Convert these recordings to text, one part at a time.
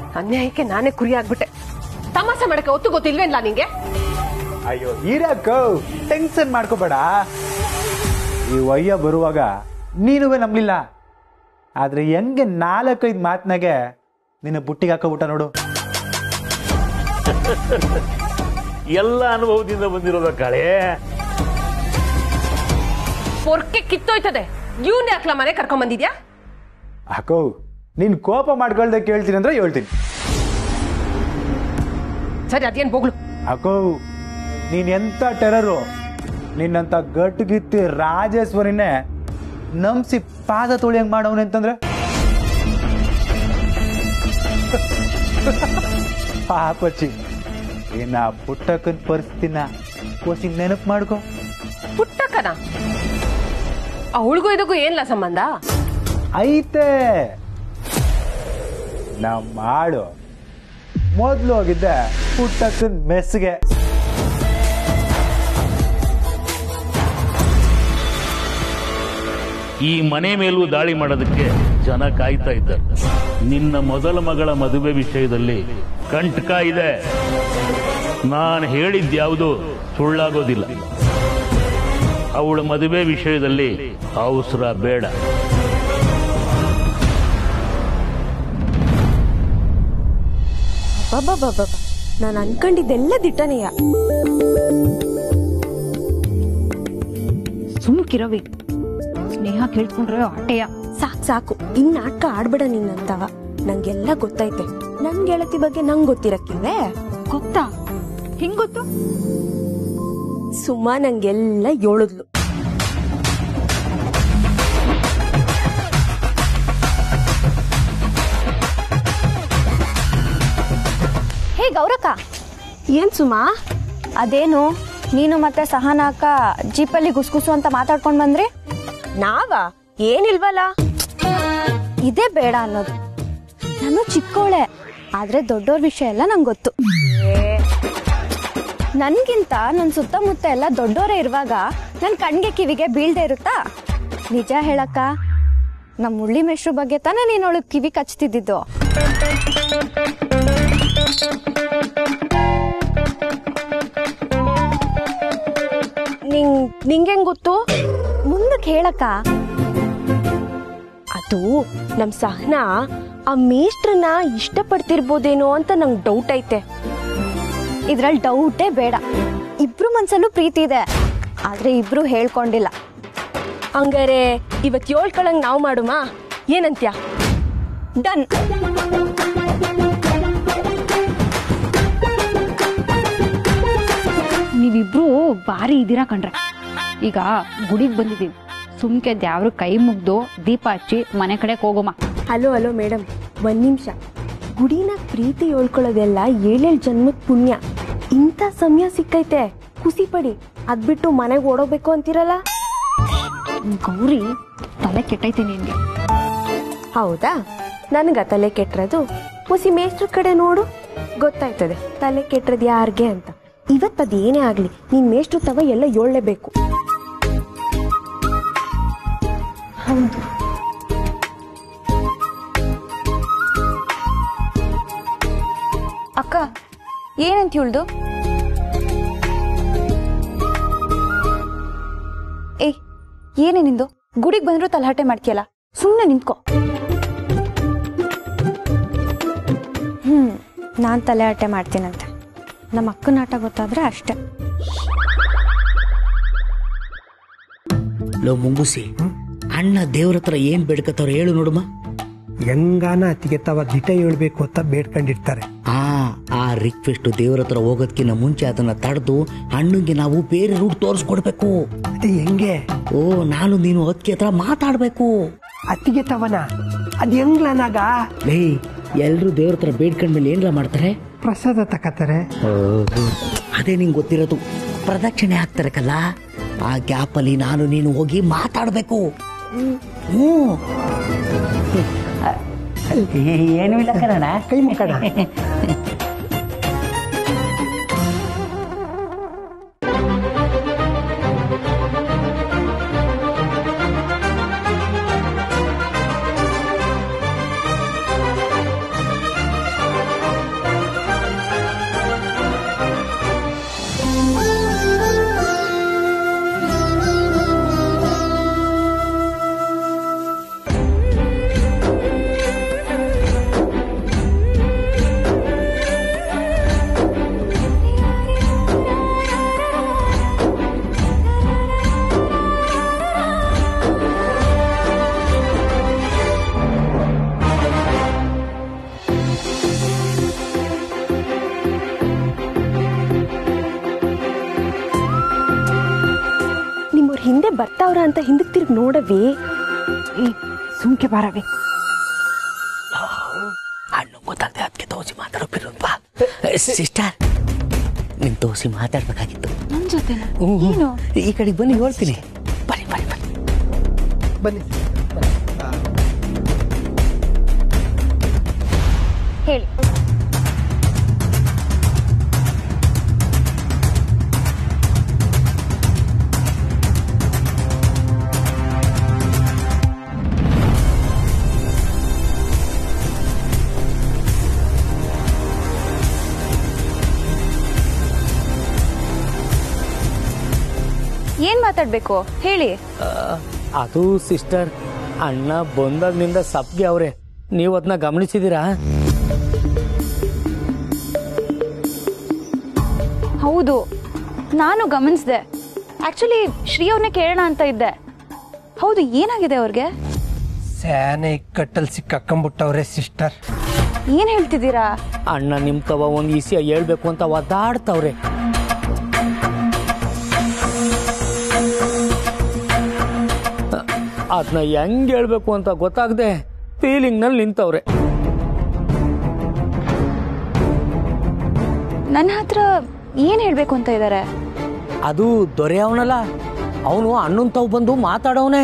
ಅನ್ಯಾಯಕ್ಕೆ ನಾನೇ ಕುರಿ ಆಗ್ಬಿಟ್ಟೆ ತಮಾಷೆ ಮಾಡಕ್ಕೆ ಒತ್ತು ಗೊತ್ತಿಲ್ವೇನ್ಲ ನಿಂಗೆ ಅಯ್ಯೋ ಇರಕ್ಕ ಟೆನ್ಷನ್ ಮಾಡ್ಕೋಬೇಡ ಈ ವಯ್ಯ ಬರುವಾಗ ನೀನುವೇ ನಂಬಲಿಲ್ಲ ಆದ್ರೆ ಹೆಂಗೆ ನಾಲ್ಕೈದು ಮಾತಿನಾಗೆ ನಿನ್ನ ಬುಟ್ಟಿಗೆ ಹಾಕೋಬಿಟ್ಟ ನೋಡು ಎಲ್ಲ ಅನುಭವದಿಂದ ಬಂದಿರೋದ ಕಳೆ ಪೊರ್ಕೆ ಕಿತ್ತೋಯ್ತದೆ ಇವ್ನ ಯಾಕ್ಲ ಮನೆ ಕರ್ಕೊಂಡ್ ಬಂದಿದ್ಯಾ ಹಾಕೋ ನೀನ್ ಕೋಪ ಮಾಡ್ಕೊಳ್ದೆ ಕೇಳ್ತೀನಿ ಅಂದ್ರೆ ಹೇಳ್ತೀನಿ ಸರಿ ಅದೇನ್ ಬೋಗ್ಲು ಹಾಕೋ ನೀನ್ ಎಂತ ಟೆರರು ನಿನ್ನಂತ ಗಟ್ಟಿಗಿತ್ತಿ ರಾಜೇಶ್ವರಿನೇ ನಂಬಿಸಿ ಪಾದ ತೊಳಿಯಂಗ್ ಮಾಡವನೆ ಅಂತಂದ್ರೆ ಪಾಪಚ್ಚಿ ಇನ್ನ ಪುಟ್ಟಕ್ಕನ್ ಪರಿಸ್ಥಿತಿನ ಕೋಸಿ ನೆನಪು ಮಾಡ್ಕೋ ಪುಟ್ಟಕ್ಕನ ಅವಳಿಗೂ ಇದಕ್ಕೂ ಏನ್ಲ ಸಂಬಂಧ ಐತೆ ನಮ್ಮ ಆಳು ಮೊದ್ಲು ಹೋಗಿದ್ದೆ ಪುಟ್ಟಕ್ಕನ್ ಮೆಸ್ಗೆ ಈ ಮನೆ ಮೇಲೂ ದಾಳಿ ಮಾಡೋದಕ್ಕೆ ಜನ ಕಾಯ್ತಾ ಇದ್ದಾರೆ ನಿನ್ನ ಮೊದಲ ಮಗಳ ಮದುವೆ ವಿಷಯದಲ್ಲಿ ಕಂಟಕ ಇದೆ ನಾನು ಹೇಳಿದ್ಯಾವುದು ಸುಳ್ಳಾಗೋದಿಲ್ಲ ಅವಳ ಮದುವೆ ವಿಷಯದಲ್ಲಿ ಅವಸರ ಬೇಡ ಬಾಬಾ ನಾನು ಅನ್ಕೊಂಡಿದ್ದೆಲ್ಲ ದಿಟ್ಟನೆಯ ಸುಮ್ಕಿರವಿ ಸ್ನೇಹ ಕೇಳ್ಕೊಂಡ್ರೆ ಆಟೆಯ ಸಾಕ್ ಸಾಕು ಇನ್ ನಾಟಕ ಆಡ್ಬೇಡ ನೀನಂತವ ನಂಗೆಲ್ಲ ಗೊತ್ತೈತೆ ನನ್ ಗೆಳತಿ ಬಗ್ಗೆ ನಂಗ್ ಗೊತ್ತಿರಕ್ಕಿಲ್ವೇ ಗೊತ್ತಾ ಹಿಂಗ್ ಗೊತ್ತು ಸುಮ್ಮ ನಂಗೆಲ್ಲ ಹೇಳಿದ್ಲು ಹೇ ಗೌರಕ್ಕ ಏನ್ ಸುಮಾ ಅದೇನು ನೀನು ಮತ್ತೆ ಸಹನಾ ಅಕ್ಕ ಜೀಪಲ್ಲಿ ಗುಸ್ಗುಸು ಅಂತ ಮಾತಾಡ್ಕೊಂಡ್ ಬಂದ್ರಿ ನಾವ ಏನಿಲ್ವಲ್ಲ ಇದೇ ಬೇಡ ಅನ್ನೋದು ನಾನು ಚಿಕ್ಕವಳೆ ಆದ್ರೆ ದೊಡ್ಡೋರ್ ವಿಷಯ ಎಲ್ಲ ನಂಗೆ ಗೊತ್ತು ನನ್ಗಿಂತ ನನ್ನ ಸುತ್ತಮುತ್ತ ಎಲ್ಲ ದೊಡ್ಡೋರೇ ಇರುವಾಗ ನನ್ ಕಣ್ಗೆ ಕಿವಿಗೆ ಬೀಳ್ದೆ ಇರುತ್ತಾ ನಿಜ ಹೇಳಕ್ಕ ನಮ್ಮ ಮುಳ್ಳಿ ಮೆಷ್ರು ಬಗ್ಗೆ ತಾನೇ ನೀನೊಳಗ್ ಕಿವಿ ಕಚ್ತಿದ್ದಿದ್ದು ನಿಂಗ್ ನಿಂಗೆಂಗ್ ಗೊತ್ತು ಮುಂದಕ್ಕೆ ಹೇಳಕ್ಕ ಅದು ನಮ್ ಸಹನಾ ಆ ಮೇಷ್ಟ್ರನ್ನ ಇಷ್ಟಪಡ್ತಿರ್ಬೋದೇನೋ ಅಂತ ನಂಗ್ ಡೌಟ್ ಐತೆ ಇದ್ರಲ್ಲಿ ಡೌಟೇ ಬೇಡ ಇಬ್ರು ಮನ್ಸಲ್ಲೂ ಪ್ರೀತಿ ಇದೆ ಆದ್ರೆ ಇಬ್ರು ಹೇಳ್ಕೊಂಡಿಲ್ಲ ಹಂಗಾರೆ ಇವತ್ ಏಳ್ಕೊಳಂಗ್ ನಾವ್ ಮಾಡುಮಾ ಏನಂತ್ಯ ಡನ್ ನೀವಿಬ್ರು ಭಾರಿ ಇದೀರಾ ಕಣ್ರೆ ಈಗ ಗುಡಿಗೆ ಬಂದಿದೀವಿ ಸುಮ್ಕೆ ದ್ಯಾವ್ರು ಕೈ ಮುಗ್ದು ದೀಪ ಹಚ್ಚಿ ಮನೆ ಕಡೆ ಹೋಗೋಮ ಹಲೋ ಹಲೋ ಮೇಡಮ್ ಒಂದ್ ನಿಮಿಷ ಗುಡಿನಾಗ ಪ್ರೀತಿ ಹೇಳ್ಕೊಳ್ಳೋದೆಲ್ಲ ಏಳೇಳ್ ಜನ್ಮಕ್ ಪುಣ್ಯ ಇಂಥ ಸಮಯ ಸಿಕ್ಕೈತೆ ಖುಷಿ ಪಡಿ ಅದ್ಬಿಟ್ಟು ಮನೆಗೆ ಓಡೋಗ್ಬೇಕು ಅಂತೀರಲ್ಲ ಗೌರಿ ತಲೆ ಕೆಟ್ಟೈತೆ ನಿನ್ಗೆ ಹೌದಾ ನನ್ಗ ತಲೆ ಕೆಟ್ಟಿರೋದು ಹುಸಿ ಮೇಷ್ಟ್ರ ಕಡೆ ನೋಡು ಗೊತ್ತಾಯ್ತದೆ ತಲೆ ಕೆಟ್ಟದ್ ಯಾರ್ಗೆ ಅಂತ ಇವತ್ತು ಅದ್ ಏನೇ ಆಗ್ಲಿ ನೀನ್ ಮೇಷ್ಟ್ರು ತವ ಎಲ್ಲ ಏಳಲೇಬೇಕು ಹೌದು ಅಕ್ಕ ಏನಂತ ಹೇಳ್ದು ಏಯ್ ಏನೇ ನಿಂದು ಗುಡಿಗೆ ಬಂದ್ರು ತಲಹಟೆ ಮಾಡ್ತೀಯಲ್ಲ ಸುಮ್ಮನೆ ನಿಂತ್ಕೋ ಹ್ಮ್ ನಾನ್ ತಲೆ ಹಟೆ ಮಾಡ್ತೀನಂತೆ ನಮ್ಮ ಅಕ್ಕನ ಆಟ ಗೊತ್ತಾದ್ರೆ ಅಷ್ಟೇ ಲೋ ಮುಂಗುಸಿ ಅಣ್ಣ ದೇವ್ರ ಹತ್ರ ಏನ್ ಬೇಡ್ಕತ್ತವ್ರ ಹೇಳು ನೋಡುಮ ಹೆಂಗಾನ ಅತ್ತಿಗೆ ತವ ದಿಟ ಹೇಳ್ಬೇಕು ಅಂತ ಬೇಡ್ಕೊಂಡಿರ್ತಾರೆ ಆ ಆ ರಿಕ್ವೆಸ್ಟ್ ದೇವ್ರ ಹತ್ರ ಹೋಗೋದ್ಕಿಂತ ಮುಂಚೆ ಅದನ್ನ ತಡೆದು ಅಣ್ಣಂಗೆ ನಾವು ಬೇರೆ ರೂಟ್ ತೋರಿಸ್ಕೊಡ್ಬೇಕು ಅದೇ ಹೆಂಗೆ ಓ ನಾನು ನೀನು ಅದಕ್ಕೆ ಹತ್ರ ಮಾತಾಡ್ಬೇಕು ಅತ್ತಿಗೆ ತವನ ಅದ್ ಹೆಂಗ್ಲನಾಗ ಲೇ ಎಲ್ರು ದೇವ್ರ ಹತ್ರ ಬೇಡ್ಕೊಂಡ್ಮೇಲೆ ಏನ್ರ ಮಾಡ್ತಾರೆ ಪ್ರಸಾದ ತಕತಾರೆ ಅದೇ ನಿಂಗೆ ಗೊತ್ತಿರೋದು ಪ್ರದಕ್ಷಿಣೆ ಹಾಕ್ತಾರೆ ಕಲ್ಲ ಆ ಗ್ಯಾಪಲ್ಲಿ ನಾನು ನೀನು ಹೋಗಿ ಮಾತಾಡ್ಬೇಕು ಹ್ಞೂ ಏನು ಇಲ್ಲ ಕಣ ಕೈ ಮುಕ್ಕಣ ಅಂತ ಹಿಂದಕ್ಕೆ ತಿರುಗಿ ನೋಡವಿ ಏ ಸುಮ್ಕೆ ಬಾರವಿ ಹಣ್ಣು ಗೊತ್ತಾಗದೆ ಅದಕ್ಕೆ ತೋಸಿ ಮಾತಾಡೋ ಬಾ ಸಿಸ್ಟರ್ ನಿನ್ ತೋಸಿ ಮಾತಾಡ್ಬೇಕಾಗಿತ್ತು ನನ್ ಜೊತೆನಾ ಹ್ಮ್, ಹ್ಮ್. ಈ ಕಡೆಗೆ ಬನ್ನಿ ಹೇಳ್ತೀನಿ ಬನ್ನಿ ಬನ್ನಿ ಬನ್ನಿ ಬನ್ನಿ ಹೇಳಿ ಏನ್ ಮಾತಾಡ್ಬೇಕು ಹೇಳಿ ಅದು ಸಿಸ್ಟರ್ ಅಣ್ಣ ಬಂದಾಗ್ನಿಂದ ಸಪ್ಗೆ ಅವ್ರೆ ನೀವು ಅದನ್ನ ಗಮನಿಸಿದೀರಾ ಹೌದು ನಾನು ಗಮನಿಸ್ದೆ ಆಕ್ಚುಲಿ ಶ್ರೀ ಅವ್ರನ್ನ ಕೇಳೋಣ ಅಂತ ಇದ್ದೆ ಹೌದು ಏನಾಗಿದೆ ಅವ್ರಿಗೆ ಸ್ಯಾನೆ ಇಕ್ಕಟ್ಟಲ್ಲಿ ಸಿಕ್ಕಾಕೊಂಬಿಟ್ಟವ್ರೆ ಸಿಸ್ಟರ್ ಏನ್ ಹೇಳ್ತಿದ್ದೀರಾ ಅಣ್ಣ ನಿಮ್ ತವ ಒಂದ್ ಈಸಿಯ ಹೇಳ್ಬೇಕು ಅಂತ ಒದ್ದಾಡ್ತವ್ರೆ ಅದನ್ನ ಹೆಂಗ್ ಹೇಳ್ಬೇಕು ಅಂತ ಗೊತ್ತಾಗದೆ ಫೀಲಿಂಗ್ ನಲ್ಲಿ ನಿಂತವ್ರೆ ನನ್ನ ಹತ್ರ ಏನ್ ಹೇಳ್ಬೇಕು ಅಂತ ಇದ್ದಾರೆ ಅದು ದೊರೆ ಅವನಲ್ಲ ಅವನು ಅಣ್ಣನ್ ತಾವ್ ಬಂದು ಮಾತಾಡವನೆ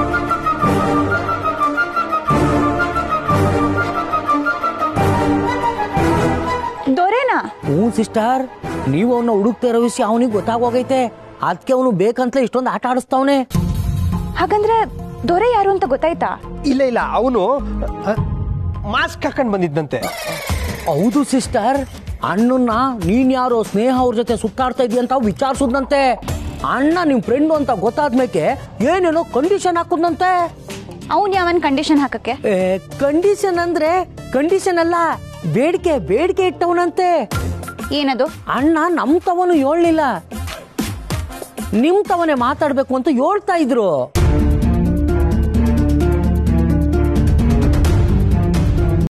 ದೊರೆನಾ ಹ್ಞೂ ಸಿಸ್ಟರ್ ನೀವು ಅವನ್ನ ಹುಡುಕ್ತಾ ಇರೋ ವಿಷಯ ಅವನಿಗೆ ಗೊತ್ತಾಗೋಗೈತೆ ಅದಕ್ಕೆ ಅವನು ಬೇಕಂತಲೇ ಇಷ್ಟೊಂದು ಆಟ ಆಡಿಸ್ತಾವನೆ ಹಾಗಂದ್ರೆ ದೊರೆ ಯಾರು ಅಂತ ಗೊತ್ತಾಯ್ತಾ ಇಲ್ಲ ಇಲ್ಲ ಅವನು ಮಾಸ್ಕ್ ಹಾಕೊಂಡ್ ಬಂದಿದ್ದಂತೆ ಹೌದು ಸಿಸ್ಟರ್ ಅಣ್ಣನ್ನ ನೀನ್ ಯಾರೋ ಸ್ನೇಹ ಅವ್ರ ಜೊತೆ ಸುತ್ತಾಡ್ತಾ ಇದೀಯ ಅಂತ ವಿಚಾರಿಸುದಂತೆ ಅಣ್ಣ ನಿಮ್ ಫ್ರೆಂಡ್ ಅಂತ ಗೊತ್ತಾದ್ಮೇಲೆ ಏನೇನೋ ಕಂಡೀಷನ್ ಹಾಕುದಂತೆ ಅವನ್ ಯಾವನ್ ಕಂಡೀಷನ್ ಹಾಕಕ್ಕೆ ಕಂಡೀಷನ್ ಅಂದ್ರೆ ಕಂಡೀಷನ್ ಅಲ್ಲ ಬೇಡಿಕೆ ಬೇಡಿಕೆ ಇಟ್ಟವನಂತೆ ಏನದು ಅಣ್ಣ ನಮ್ ತವನು ಹೇಳ್ಲಿಲ್ಲ ನಿಮ್ ತವನೇ ಮಾತಾಡ್ಬೇಕು ಅಂತ ಹೇಳ್ತಾ ಇದ್ರು